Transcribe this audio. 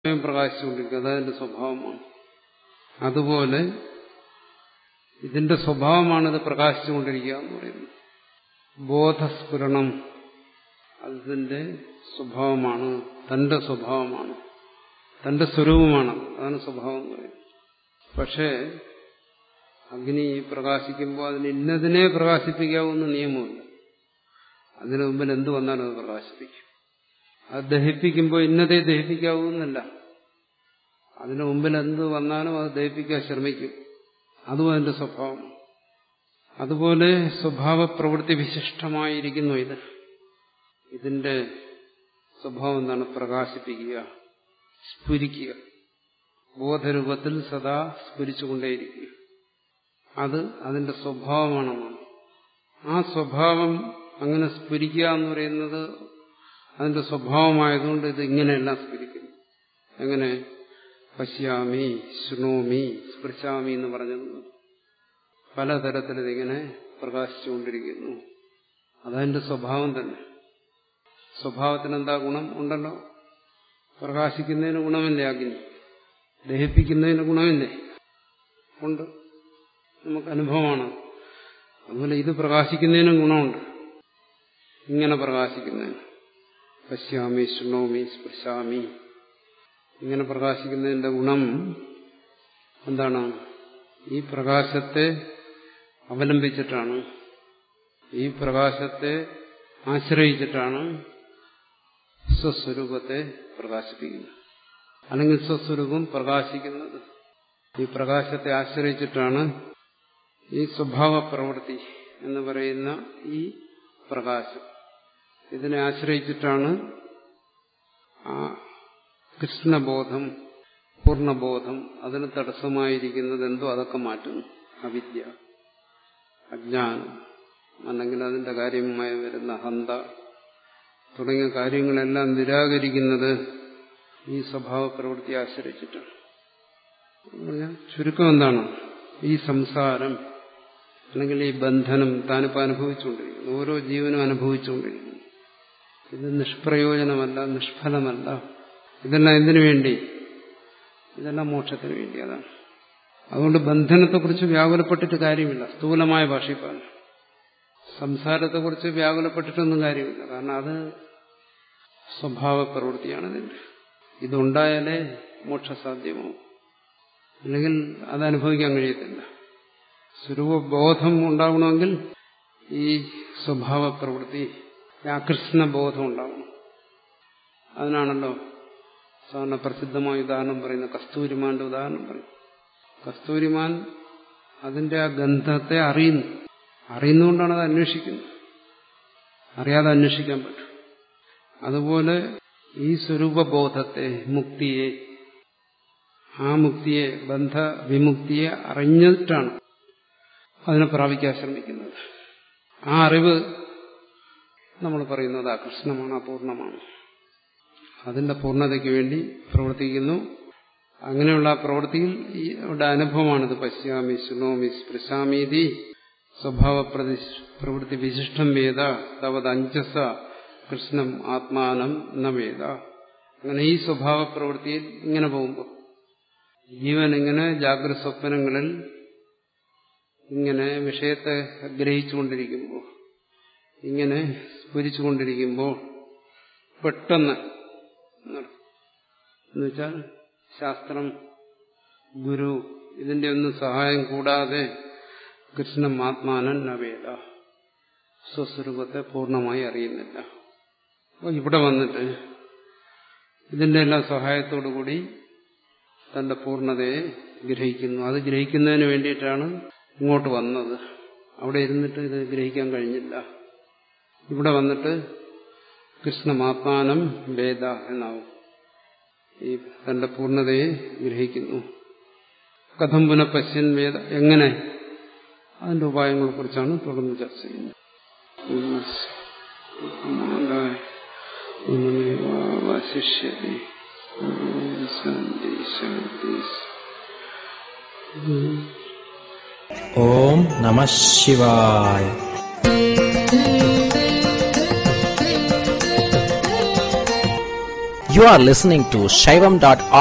സ്വയം പ്രകാശിച്ചുകൊണ്ടിരിക്കുക അതതിന്റെ സ്വഭാവമാണ് അതുപോലെ ഇതിന്റെ സ്വഭാവമാണിത് പ്രകാശിച്ചുകൊണ്ടിരിക്കുക എന്ന് പറയുന്നത് ബോധസ്ഫുരണം അതിന്റെ സ്വഭാവമാണ് തന്റെ സ്വഭാവമാണ് തന്റെ സ്വരൂപമാണ് അതാണ് സ്വഭാവം എന്ന് പറയുന്നത് പക്ഷേ അഗ്നി പ്രകാശിക്കുമ്പോൾ അതിന് ഇന്നതിനെ പ്രകാശിപ്പിക്കാവുന്ന നിയമമില്ല അതിനു മുമ്പിൽ എന്ത് വന്നാലും അത് പ്രകാശിപ്പിക്കും അത് ദഹിപ്പിക്കുമ്പോൾ ഇന്നതേ ദഹിപ്പിക്കാവൂന്നല്ല അതിനു മുമ്പിൽ എന്ത് വന്നാലും അത് ദഹിപ്പിക്കാൻ ശ്രമിക്കും അതും അതിന്റെ സ്വഭാവം അതുപോലെ സ്വഭാവ പ്രവൃത്തി വിശിഷ്ടമായിരിക്കുന്നു ഇത് ഇതിന്റെ സ്വഭാവം എന്താണ് പ്രകാശിപ്പിക്കുക സ്ഫുരിക്കുക ബോധരൂപത്തിൽ സദാ സ്ഫുരിച്ചുകൊണ്ടേയിരിക്കുക അത് അതിന്റെ സ്വഭാവമാണെന്നാണ് ആ സ്വഭാവം അങ്ങനെ സ്ഫുരിക്കുക എന്ന് പറയുന്നത് അതിന്റെ സ്വഭാവമായതുകൊണ്ട് ഇത് ഇങ്ങനെയെല്ലാം സ്ഫുരിക്കുന്നു എങ്ങനെ പശ്യാമി ശൃണോമി സ്പൃശാമി എന്ന് പറഞ്ഞത് പലതരത്തിൽ ഇതിങ്ങനെ പ്രകാശിച്ചുകൊണ്ടിരിക്കുന്നു അതതിന്റെ സ്വഭാവം തന്നെ സ്വഭാവത്തിന് എന്താ ഗുണം ഉണ്ടല്ലോ പ്രകാശിക്കുന്നതിന് ഗുണമില്ലേ അഗ്നി ദഹിപ്പിക്കുന്നതിന് ഗുണമില്ലേ ഉണ്ട് നമുക്ക് അനുഭവമാണ് അതുപോലെ ഇത് പ്രകാശിക്കുന്നതിനും ഗുണമുണ്ട് ഇങ്ങനെ പ്രകാശിക്കുന്നതിന് പശ്യാമി ശൃണോമി സ്പൃശാമി ഇങ്ങനെ പ്രകാശിക്കുന്നതിന്റെ ഗുണം എന്താണ് ഈ പ്രകാശത്തെ അവലംബിച്ചിട്ടാണ് ഈ പ്രകാശത്തെ ആശ്രയിച്ചിട്ടാണ് സ്വസ്വരൂപത്തെ പ്രകാശിപ്പിക്കുന്നത് അല്ലെങ്കിൽ സ്വസ്വരൂപം പ്രകാശിക്കുന്നത് ഈ പ്രകാശത്തെ ആശ്രയിച്ചിട്ടാണ് ഈ സ്വഭാവ പ്രവൃത്തി എന്ന് പറയുന്ന ഈ പ്രകാശം ഇതിനെ ആശ്രയിച്ചിട്ടാണ് ആ കൃഷ്ണബോധം പൂർണ്ണബോധം അതിന് തടസ്സമായിരിക്കുന്നത് എന്തോ അതൊക്കെ മാറ്റുന്നു അവിദ്യ അജ്ഞാനം അല്ലെങ്കിൽ അതിന്റെ കാര്യമായി വരുന്ന ഹന്ത തുടങ്ങിയ കാര്യങ്ങളെല്ലാം നിരാകരിക്കുന്നത് ഈ സ്വഭാവ പ്രവൃത്തി ആശ്രയിച്ചിട്ടാണ് ചുരുക്കം എന്താണ് ഈ സംസാരം അല്ലെങ്കിൽ ഈ ബന്ധനം താനിപ്പോൾ അനുഭവിച്ചുകൊണ്ടിരിക്കുന്നു ഓരോ ജീവനും അനുഭവിച്ചുകൊണ്ടിരിക്കുന്നു ഇത് നിഷ്പ്രയോജനമല്ല നിഷ്ഫലമല്ല ഇതെല്ലാം എന്തിനു വേണ്ടി ഇതെല്ലാം മോക്ഷത്തിന് വേണ്ടി അതാണ് അതുകൊണ്ട് ബന്ധനത്തെക്കുറിച്ച് വ്യാകുലപ്പെട്ടിട്ട് കാര്യമില്ല സ്ഥൂലമായ ഭാഷയിപ്പാണ് സംസാരത്തെക്കുറിച്ച് വ്യാകുലപ്പെട്ടിട്ടൊന്നും കാര്യമില്ല കാരണം അത് സ്വഭാവ പ്രവൃത്തിയാണ് ഇതിന്റെ ഇതുണ്ടായാലേ മോക്ഷസാധ്യമാവും അല്ലെങ്കിൽ അത് അനുഭവിക്കാൻ കഴിയത്തില്ല സ്വരൂപബോധം ഉണ്ടാവണമെങ്കിൽ ഈ സ്വഭാവ പ്രവൃത്തി ആകൃഷ്ണ ബോധം ഉണ്ടാവണം അതിനാണല്ലോ സാധാരണ പ്രസിദ്ധമായ ഉദാഹരണം പറയുന്ന കസ്തൂരിമാന്റെ ഉദാഹരണം പറയും കസ്തൂരിമാൻ അതിന്റെ ആ ഗന്ധത്തെ അറിയുന്നു അറിയുന്നുകൊണ്ടാണ് അത് അന്വേഷിക്കുന്നത് അറിയാതെ അന്വേഷിക്കാൻ പറ്റും അതുപോലെ ഈ സ്വരൂപബോധത്തെ മുക്തിയെ ആ മുക്തിയെ ബന്ധ വിമുക്തിയെ അറിഞ്ഞിട്ടാണ് അതിനെ പ്രാപിക്കാൻ ശ്രമിക്കുന്നത് ആ അറിവ് നമ്മൾ പറയുന്നത് അകൃഷ്ണമാണ് അപൂർണമാണ് അതിന്റെ പൂർണ്ണതയ്ക്ക് വേണ്ടി പ്രവർത്തിക്കുന്നു അങ്ങനെയുള്ള ആ പ്രവൃത്തിയിൽ ഈ ഇവിടെ അനുഭവമാണിത് പശ്യാമി ശൃണോമി സ്പൃശാമീതി സ്വഭാവ പ്രവൃത്തി വിശിഷ്ടം വേദ തവത് അഞ്ചസ കൃഷ്ണം ആത്മാനം ന വേദ അങ്ങനെ ഈ സ്വഭാവ പ്രവൃത്തിയിൽ ഇങ്ങനെ പോകുമ്പോൾ ജീവൻ ഇങ്ങനെ ജാഗ്രത സ്വപ്നങ്ങളിൽ ഇങ്ങനെ വിഷയത്തെ ഗ്രഹിച്ചുകൊണ്ടിരിക്കുമ്പോൾ ഇങ്ങനെ സ്ഫുരിച്ചുകൊണ്ടിരിക്കുമ്പോൾ പെട്ടെന്ന് എന്നുവെച്ചാൽ ശാസ്ത്രം ഗുരു ഇതിന്റെ ഒന്നും സഹായം കൂടാതെ കൃഷ്ണൻ ആത്മാനൻ നവേദ സ്വസ്വരൂപത്തെ പൂർണ്ണമായി അറിയുന്നില്ല അപ്പോൾ ഇവിടെ വന്നിട്ട് ഇതിന്റെ എല്ലാം സഹായത്തോടുകൂടി തന്റെ പൂർണ്ണതയെ ഗ്രഹിക്കുന്നു അത് ഗ്രഹിക്കുന്നതിന് വേണ്ടിയിട്ടാണ് ഇങ്ങോട്ട് വന്നത് അവിടെ ഇരുന്നിട്ട് ഇത് ഗ്രഹിക്കാൻ കഴിഞ്ഞില്ല ഇവിടെ വന്നിട്ട് കൃഷ്ണമാത്മാനം വേദ എന്നാവും ഈ തന്റെ പൂർണ്ണതയെ ഗ്രഹിക്കുന്നു കഥം പുനഃപശ്യൻ വേദ എങ്ങനെ അതിന്റെ ഉപായങ്ങളെ കുറിച്ചാണ് തുടർന്ന് ചർച്ച ചെയ്യുന്നത് ശിഷ്യതി ശാന്തി ശാന്തി ഓം നമ ശിവായ You are listening to Shaivam.org